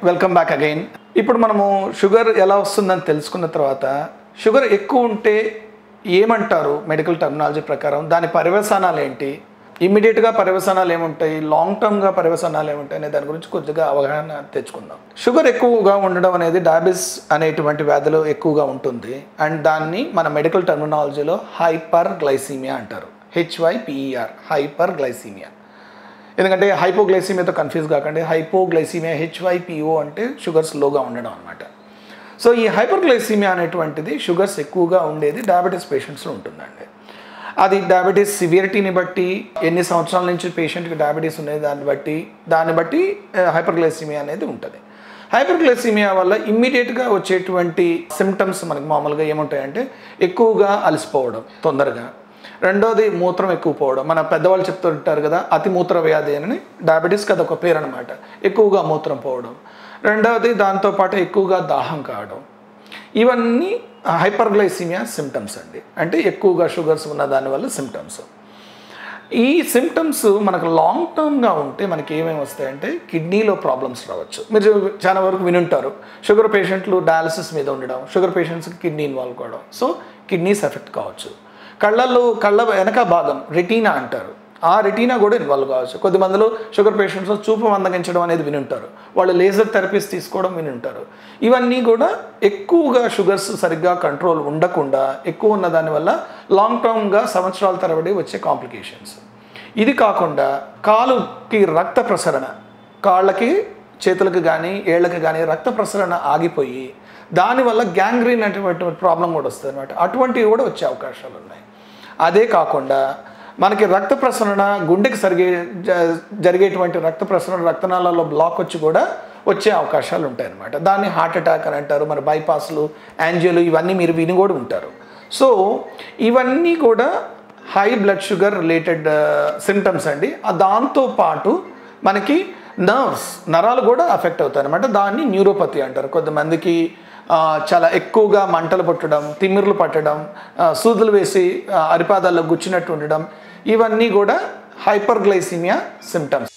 welcome back again ఇప్పుడు మనము sugar ఎలా వస్తుందని తెలుసుకున్న తర్వాత షుగర్ ఎక్కువ ఉంటే ఏమంటారు మెడికల్ టెర్మినాలజీ ప్రకారం దాని పర్యవసానాలు ఏంటి ఇమ్మీడియట్గా పర్యవసానాలు ఏముంటాయి లాంగ్ టర్మ్గా పర్యవసానాలు ఏముంటాయి అనే దాని గురించి కొద్దిగా అవగాహన తెచ్చుకుందాం షుగర్ ఎక్కువగా ఉండడం అనేది డయాబెటిస్ అనేటువంటి వ్యాధిలో ఎక్కువగా ఉంటుంది అండ్ దాన్ని మన మెడికల్ టెర్మినాలజీలో హైపర్ గ్లైసీమియా అంటారు హెచ్వైపిఈఆర్ హైపర్ గ్లైసీమియా ఎందుకంటే హైపోగ్లైసీమియాతో కన్ఫ్యూజ్ కాకండి హైపోగ్లైసీమియా హెచ్వైపిఓ అంటే షుగర్స్ లోగా ఉండడం అనమాట సో ఈ హైపర్గ్లైసీమియా అనేటువంటిది షుగర్స్ ఎక్కువగా ఉండేది డయాబెటీస్ పేషెంట్స్లో ఉంటుందండి అది డయాబెటీస్ సివియరిటీని బట్టి ఎన్ని సంవత్సరాల నుంచి పేషెంట్కి డయాబెటీస్ ఉండేది దాన్ని బట్టి దాన్ని బట్టి హైపర్గ్లైసీమియా అనేది ఉంటుంది హైపర్గ్లైసీమియా వల్ల ఇమ్మీడియట్గా వచ్చేటువంటి సిమ్టమ్స్ మనకి మామూలుగా ఏముంటాయంటే ఎక్కువగా అలసిపోవడం తొందరగా రెండోది మూత్రం ఎక్కువ పోవడం మన పెద్దవాళ్ళు చెప్తుంటారు కదా అతి మూత్ర వ్యాధి అని డయాబెటీస్కి అది ఒక పేరు అనమాట ఎక్కువగా మూత్రం పోవడం రెండవది దాంతోపాటు ఎక్కువగా దాహం కావడం ఇవన్నీ హైపర్గ్లైసీమియా సిమ్టమ్స్ అండి అంటే ఎక్కువగా షుగర్స్ ఉన్న దానివల్ల సిమ్టమ్స్ ఈ సిమ్టమ్స్ మనకు లాంగ్ టర్మ్గా ఉంటే మనకి ఏమేమి వస్తాయంటే కిడ్నీలో ప్రాబ్లమ్స్ రావచ్చు మీరు చాలా వరకు వినుంటారు షుగర్ పేషెంట్లు డయాలసిస్ మీద ఉండడం షుగర్ పేషెంట్స్కి కిడ్నీ ఇన్వాల్వ్ కావడం సో కిడ్నీస్ ఎఫెక్ట్ కావచ్చు కళ్ళల్లో కళ్ళ వెనక భాగం రెటీనా అంటారు ఆ రెటీనా కూడా ఇన్వాల్వ్ కావచ్చు కొద్దిమందిలో షుగర్ పేషెంట్స్ చూపు మందగించడం అనేది వినుంటారు వాళ్ళు లేజర్ థెరపీస్ తీసుకోవడం వినుంటారు ఇవన్నీ కూడా ఎక్కువగా షుగర్స్ సరిగ్గా కంట్రోల్ ఉండకుండా ఎక్కువ ఉన్న దానివల్ల లాంగ్ టర్మ్గా సంవత్సరాల తరబడి వచ్చే కాంప్లికేషన్స్ ఇది కాకుండా కాలుకి రక్త ప్రసరణ కాళ్ళకి చేతులకు కానీ ఏళ్ళకి కానీ రక్త ప్రసరణ ఆగిపోయి దానివల్ల గ్యాంగ్రీన్ అనేటువంటి ప్రాబ్లం కూడా వస్తుంది అనమాట అటువంటివి కూడా వచ్చే అవకాశాలు ఉన్నాయి అదే కాకుండా మనకి రక్త ప్రసరణ గుండెకి సరిగే జ- జరిగేటువంటి రక్త ప్రసరణ రక్తనాళాల్లో బ్లాక్ వచ్చి కూడా వచ్చే అవకాశాలు ఉంటాయి అన్నమాట దాన్ని హార్ట్ అటాక్ అని అంటారు మన బైపాస్లు యాంజియోలు ఇవన్నీ మీరు విని కూడా ఉంటారు సో ఇవన్నీ కూడా high blood sugar related symptoms అండి ఆ దాంతో పాటు మనకి నర్వ్స్ నరాలు కూడా అఫెక్ట్ అవుతాయి అనమాట దాన్ని న్యూరోపతి అంటారు కొంతమందికి ఆ, చాలా ఎక్కువగా మంటలు పుట్టడం తిమ్మిర్లు పట్టడం ఆ, సూదులు వేసి ఆ, అరిపాదాల్లో గుచ్చినట్టు ఉండడం ఇవన్నీ కూడా హైపర్గ్లైసిమియా సిమ్టమ్స్